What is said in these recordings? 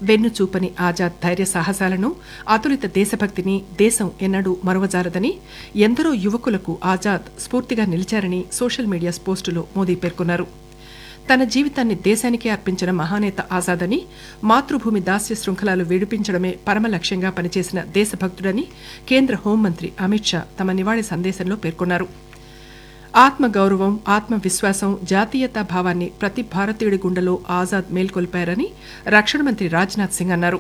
వెన్ను చూపని ఆజాద్ ధైర్య సాహసాలను అతులిత దేశభక్తిని దేశం ఎన్నడూ మరువజారదని ఎందరో యువకులకు ఆజాద్ స్ఫూర్తిగా నిలిచారని సోషల్ మీడియా పోస్టులో మోదీ పేర్కొన్నారు తన జీవితాన్ని దేశానికి అర్పించిన మహానేత ఆజాద్ అని మాతృభూమి దాస్య శృంఖలాలు విడిపించడమే పరమ లక్ష్యంగా పనిచేసిన దేశభక్తుడని కేంద్ర హోంమంత్రి అమిత్ షా తమ నివాళి సందేశంలో పేర్కొన్నారు ఆత్మగౌరవం ఆత్మవిశ్వాసం జాతీయతా భావాన్ని ప్రతి భారతీయుడి గుండెలో ఆజాద్ మేల్కొల్పారని రక్షణ మంత్రి రాజ్నాథ్ సింగ్ అన్నారు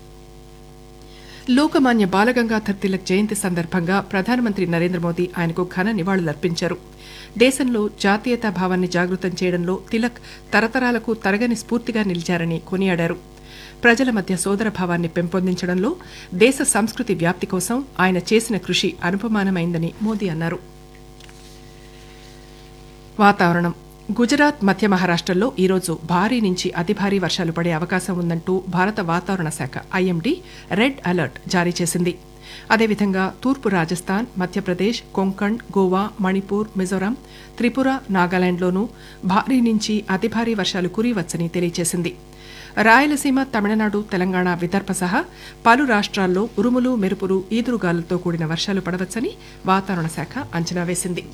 లోకమాన్య బాలగంగాధర్ తిలక్ జయంతి సందర్భంగా ప్రధానమంత్రి నరేంద్ర మోదీ ఆయనకు ఘన నివాళులర్పించారు దేశంలో జాతీయతా భావాన్ని జాగృతం చేయడంలో తిలక్ తరతరాలకు తరగని స్ఫూర్తిగా నిలిచారని కొనియాడారు ప్రజల మధ్య సోదర భావాన్ని పెంపొందించడంలో దేశ సంస్కృతి వ్యాప్తి కోసం ఆయన చేసిన కృషి అనుపమానమైందని మోదీ అన్నారు వాతావరణం గుజరాత్ మధ్య మహారాష్టల్లో ఈరోజు భారీ నుంచి అతి భారీ వర్షాలు పడే అవకాశం ఉందంటూ భారత వాతావరణ శాఖ ఐఎండీ రెడ్ అలర్ట్ జారీ చేసింది అదేవిధంగా తూర్పు రాజస్థాన్ మధ్యప్రదేశ్ కొంకణ్ గోవా మణిపూర్ మిజోరాం త్రిపుర నాగాలాండ్లోనూ భారీ నుంచి అతి భారీ వర్షాలు కురియవచ్చని తెలియజేసింది రాయలసీమ తమిళనాడు తెలంగాణ విదర్భ సహా పలు రాష్ట్రాల్లో ఉరుములు మెరుపులు ఈదురుగాలులతో కూడిన వర్షాలు పడవచ్చని వాతావరణ శాఖ అంచనా వేసింది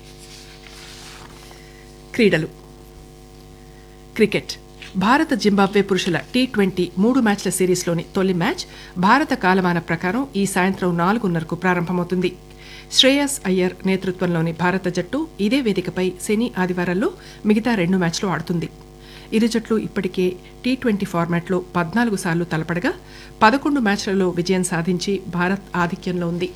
క్రీడలు క్రికెట్ భారత జింబాబ్వే పురుషుల టీ ట్వంటీ మూడు మ్యాచ్ల సిరీస్లోని తొలి మ్యాచ్ భారత కాలమాన ప్రకారం ఈ సాయంత్రం నాలుగున్నరకు ప్రారంభమవుతుంది శ్రేయస్ అయ్యర్ నేతృత్వంలోని భారత జట్టు ఇదే వేదికపై శని ఆదివారాల్లో మిగతా రెండు మ్యాచ్లు ఆడుతుంది ఇరు జట్లు ఇప్పటికే టీ ట్వంటీ ఫార్మాట్లో పద్నాలుగు సార్లు తలపడగా పదకొండు మ్యాచ్లలో విజయం సాధించి భారత్ ఆధిక్యంలో ఉంది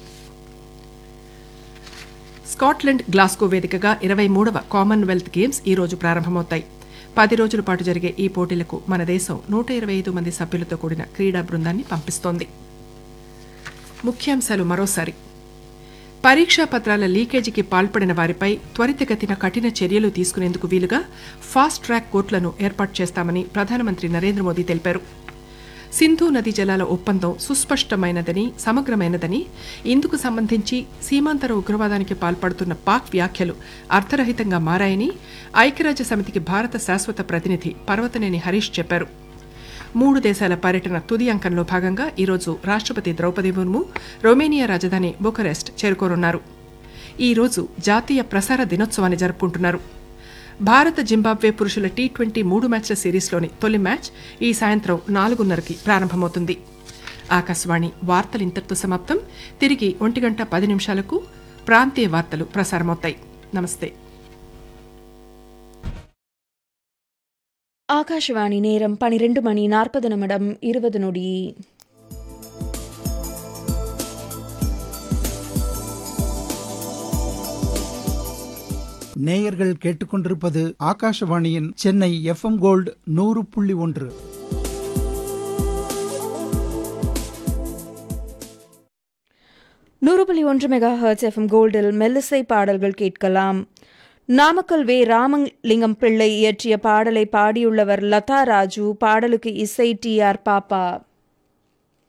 స్కాట్లాండ్ గ్లాస్గో వేదికగా ఇరవై మూడవ కామన్వెల్త్ గేమ్స్ ఈ రోజు ప్రారంభమవుతాయి పది రోజుల పాటు జరిగే ఈ పోటీలకు మన దేశం నూట ఇరవై ఐదు మంది సభ్యులతో కూడిన క్రీడా బృందాన్ని పంపిస్తోంది ముఖ్యాంశాలు మరోసారి పరీక్షా పత్రాల లీకేజీకి పాల్పడిన వారిపై త్వరితగతిన కఠిన చర్యలు తీసుకునేందుకు వీలుగా ఫాస్ట్ ట్రాక్ కోర్టులను ఏర్పాటు చేస్తామని ప్రధానమంత్రి నరేంద్ర మోదీ తెలిపారు సింధు నదీ జలాల ఒప్పందం సుస్పష్టమైనదని సమగ్రమైనదని ఇందుకు సంబంధించి సీమాంతర ఉగ్రవాదానికి పాల్పడుతున్న పాక్ వ్యాఖ్యలు అర్థరహితంగా మారాయని ఐక్యరాజ్య సమితికి భారత శాశ్వత ప్రతినిధి పర్వతనేని హరీష్ చెప్పారు మూడు దేశాల పర్యటన తుది అంకంలో భాగంగా ఈరోజు రాష్ట్రపతి ద్రౌపది ముర్ము రొమేనియా రాజధాని బుకరెస్ట్ చేరుకోనున్నారు ఈ రోజు జాతీయ ప్రసార దినోత్సవాన్ని జరుపుకుంటున్నారు భారత జింబాబ్వే పురుషుల టీ ట్వంటీ మూడు మ్యాచ్ల సిరీస్లోని తొలి మ్యాచ్ ఈ సాయంత్రం నాలుగున్నరకి ప్రారంభమవుతుంది ఆకాశవాణి వార్తలు ఇంతటితో సమాప్తం తిరిగి ఒంటి గంట పది నిమిషాలకు ప్రాంతీయ వార్తలు ప్రసారమవుతాయి నమస్తే ஆகாஷவாணி நேரம் பனிரெண்டு மணி நாற்பது நிமிடம் இருபது நொடி நேயர்கள் கேட்டுக்கொண்டிருப்பது ஆகாஷவாணியின் சென்னை எஃப்எம் கோல்டு நூறு புள்ளி ஒன்று நூறு புள்ளி ஒன்று மெகா ஹர்ட்ஸ் எஃப்எம் கோல்டில் மெல்லிசை பாடல்கள் கேட்கலாம் நாமக்கல் வே ராமலிங்கம் பிள்ளை இயற்றிய பாடலை பாடியுள்ளவர் லதா ராஜு பாடலுக்கு இசை டி ஆர் பாப்பா